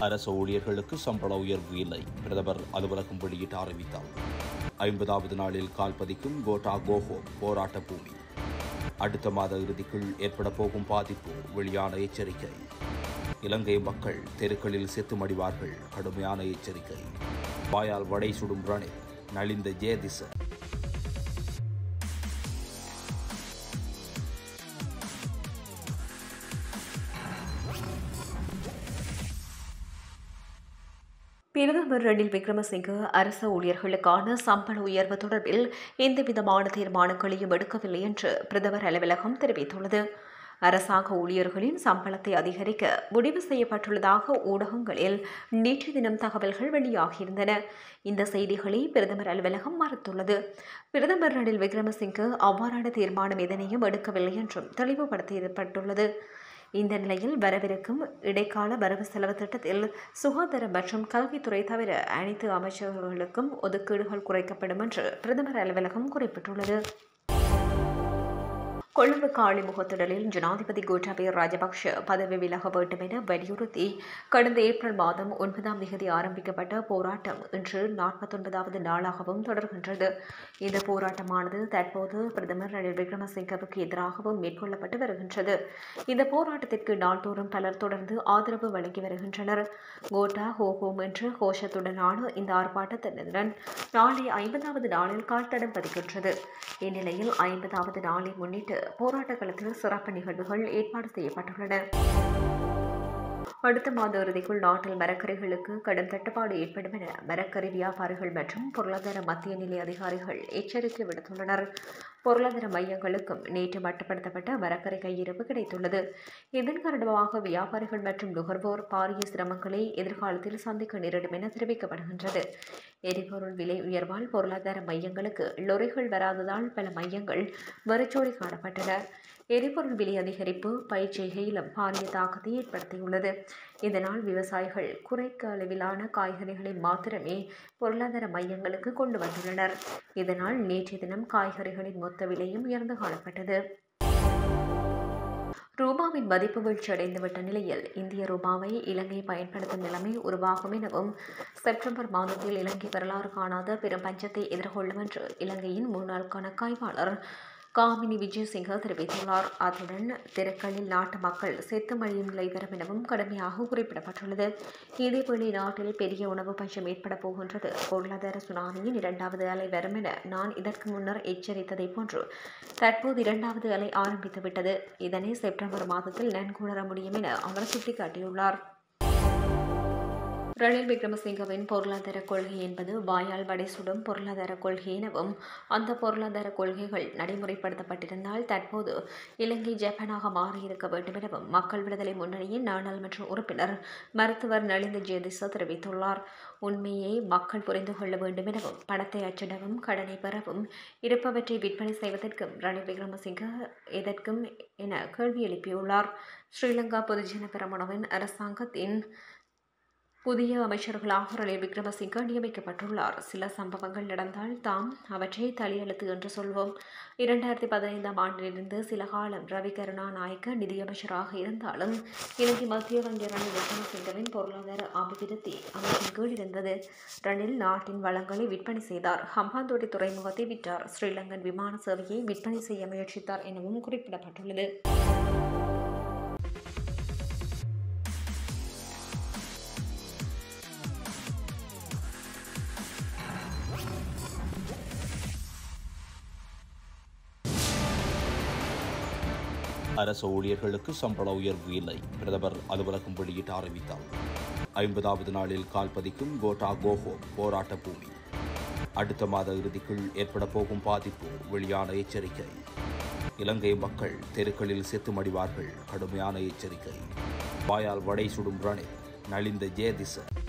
அரசு ஊழியர்களுக்கு சம்பள உயர்வு இல்லை பிரதமர் அலுவலகம் வெளியிட்டு அறிவித்தார் ஐம்பதாவது நாளில் கால் பதிக்கும் கோட்டா கோஹோ போராட்ட பூமி அடுத்த மாத இறுதிக்குள் ஏற்பட போகும் பாதிப்பு வெளியான எச்சரிக்கை இலங்கை மக்கள் தெருக்களில் செத்து மடிவார்கள் கடுமையான எச்சரிக்கை வாயால் வடை சுடும் ரணில் நலிந்த ஜேதிச பிரதமர் ரணில் விக்ரமசிங்க அரச ஊழியர்களுக்கான சம்பள உயர்வு தொடர்பில் எந்தவிதமான தீர்மானங்களையும் எடுக்கவில்லை என்று பிரதமர் அலுவலகம் தெரிவித்துள்ளது அரசாங்க ஊழியர்களின் சம்பளத்தை அதிகரிக்க முடிவு செய்யப்பட்டுள்ளதாக ஊடகங்களில் நேற்று தினம் தகவல்கள் வெளியாகியிருந்தன இந்த செய்திகளை பிரதமர் அலுவலகம் மறுத்துள்ளது பிரதமர் ரணில் விக்ரமசிங்க அவ்வாறான தீர்மானம் எதனையும் எடுக்கவில்லை என்றும் தெளிவுபடுத்தப்பட்டுள்ளது இந்த நிலையில் வரவிருக்கும் இடைக்கால வரவு செலவு திட்டத்தில் சுகாதாரம் மற்றும் கல்வித்துறை தவிர அனைத்து அமைச்சர்களுக்கும் ஒதுக்கீடுகள் குறைக்கப்படும் என்று பிரதமர் அலுவலகம் குறிப்பிட்டுள்ளது கொழும்பு காளிமுகத்திடலில் ஜனாதிபதி கோட்டாபய ராஜபக்ஷ பதவி விலக வேண்டும் என வலியுறுத்தி கடந்த ஏப்ரல் மாதம் ஒன்பதாம் தேதி ஆரம்பிக்கப்பட்ட போராட்டம் இன்று நாற்பத்தொன்பதாவது நாளாகவும் தொடர்கின்றது இந்த போராட்டமானது தற்போது பிரதமர் ரணில் விக்ரமசிங்கவுக்கு எதிராகவும் மேற்கொள்ளப்பட்டு வருகின்றது இந்த போராட்டத்திற்கு நாள்தோறும் பலர் தொடர்ந்து ஆதரவு வழங்கி வருகின்றனர் கோட்டா ஹோஹோம் என்ற கோஷத்துடனான இந்த ஆர்ப்பாட்டத்தினருடன் நாளை ஐம்பதாவது நாளில் கால்தடம் பதிக்கின்றது இந்நிலையில் ஐம்பதாவது நாளை முன்னிட்டு போராட்ட களத்தில் சிறப்பு நிகழ்வுகள் ஏற்பாடு செய்யப்பட்டுள்ளன அடுத்த மாத இறுதிக்குள் நாட்டில் மரக்கறிகளுக்கு கடும் தட்டுப்பாடு ஏற்படும் என மரக்கறி வியாபாரிகள் மற்றும் பொருளாதார மத்திய நிலை அதிகாரிகள் எச்சரிக்கை விடுத்துள்ளனர் பொருளாதார மையங்களுக்கும் நேற்று மட்டுப்படுத்தப்பட்ட மரக்கறி கையிருப்பு கிடைத்துள்ளது இதன் காரணமாக வியாபாரிகள் மற்றும் நுகர்வோர் பாரிய சிரமங்களை எதிர்காலத்தில் சந்திக்க நேரிடும் என தெரிவிக்கப்படுகின்றது எரிபொருள் விலை உயர்வால் பொருளாதார மையங்களுக்கு லொரிகள் வராததால் பல மையங்கள் வெறிச்சோடி காணப்பட்டன எரிபொருள் விலை அதிகரிப்பு பயிர்ச்செய்கையிலும் பாரிய தாக்கத்தை ஏற்படுத்தியுள்ளது இதனால் விவசாயிகள் குறைக்க அளவிலான காய்கறிகளை மாத்திரமே பொருளாதார மையங்களுக்கு கொண்டு வந்துள்ளனர் இதனால் நேற்றைய தினம் காய்கறிகளின் மொத்த விலையும் உயர்ந்து காணப்பட்டது ரூபாவின் மதிப்பு வீழ்ச்சி அடைந்துவிட்ட நிலையில் இந்திய ரூபாவை இலங்கை பயன்படுத்தும் நிலைமை உருவாகும் எனவும் செப்டம்பர் மாதத்தில் இலங்கை வரலாறு காணாத பெரும் பஞ்சத்தை எதிர்கொள்ளும் என்று இலங்கையின் முன்னாள் கணக்காய்வாளர் காமினி விஜயசிங்க தெரிவித்துள்ளார் அத்துடன் தெருக்களில் நாட்டு மக்கள் செத்து மழியும் நிலை வரும் எனவும் கடுமையாக குறிப்பிடப்பட்டுள்ளது இதேவேளை நாட்டில் பெரிய உணவு பஞ்சம் ஏற்பட போகின்றது பொருளாதார சுனாமியின் இரண்டாவது அலை வரும் என நான் இதற்கு முன்னர் எச்சரித்ததை போன்று தற்போது இரண்டாவது அலை ஆரம்பித்துவிட்டது இதனை செப்டம்பர் மாதத்தில் நன்குணர முடியும் என அவர் சுட்டிக்காட்டியுள்ளார் ரணில் விக்ரமசிங்கவின் பொருளாதார கொள்கை என்பது வாயால் வடை சுடும் பொருளாதார கொள்கை எனவும் அந்த பொருளாதார கொள்கைகள் நடைமுறைப்படுத்தப்பட்டிருந்தால் தற்போது இலங்கை ஜப்பானாக மாறியிருக்க வேண்டும் எனவும் மக்கள் விடுதலை முன்னணியின் நாடாளுமன்ற உறுப்பினர் மருத்துவர் நலிந்த ஜெயதிச தெரிவித்துள்ளார் உண்மையை மக்கள் புரிந்து கொள்ள வேண்டும் எனவும் பணத்தை அச்சிடவும் கடனை பெறவும் இருப்பவற்றை விற்பனை செய்வதற்கும் ரணில் விக்ரமசிங்க எதற்கும் என கேள்வி எழுப்பியுள்ளார் ஸ்ரீலங்கா பொதுஜன பெரமுனவின் அரசாங்கத்தின் புதிய அமைச்சர்களாக ரணில் விக்ரமசிங்க நியமிக்கப்பட்டுள்ளார் சில சம்பவங்கள் நடந்தால் தாம் அவற்றை தலையெழுத்து என்று சொல்வோம் இரண்டாயிரத்தி பதினைந்தாம் ஆண்டிலிருந்து சில காலம் ரவி கருணாநாயக்க நிதியமைச்சராக இருந்தாலும் இலங்கை மத்திய வங்கி ரணில் விக்ரமசிங்கவின் பொருளாதார அபிவிருத்தி அமைச்சின் கீழ் இருந்தது ரணில் நாட்டின் வளங்களை விற்பனை செய்தார் ஹம்பாந்தோட்டை துறைமுகத்தை விற்றார் ஸ்ரீலங்கன் விமான சேவையை விற்பனை செய்ய முயற்சித்தார் எனவும் குறிப்பிடப்பட்டுள்ளது அரசு ஊழியர்களுக்கு சம்பள உயர்வு இல்லை பிரதமர் அலுவலகம் வெளியிட்டு அறிவித்தார் ஐம்பதாவது நாளில் கால் பதிக்கும் கோட்டா கோஹோ போராட்ட பூமி அடுத்த மாத இறுதிக்குள் ஏற்பட போகும் பாதிப்பு வெளியான எச்சரிக்கை இலங்கை மக்கள் தெருக்களில் செத்து மடிவார்கள் கடுமையான எச்சரிக்கை வாயால் வடை சுடும் ரணில் நலிந்த ஜேதிச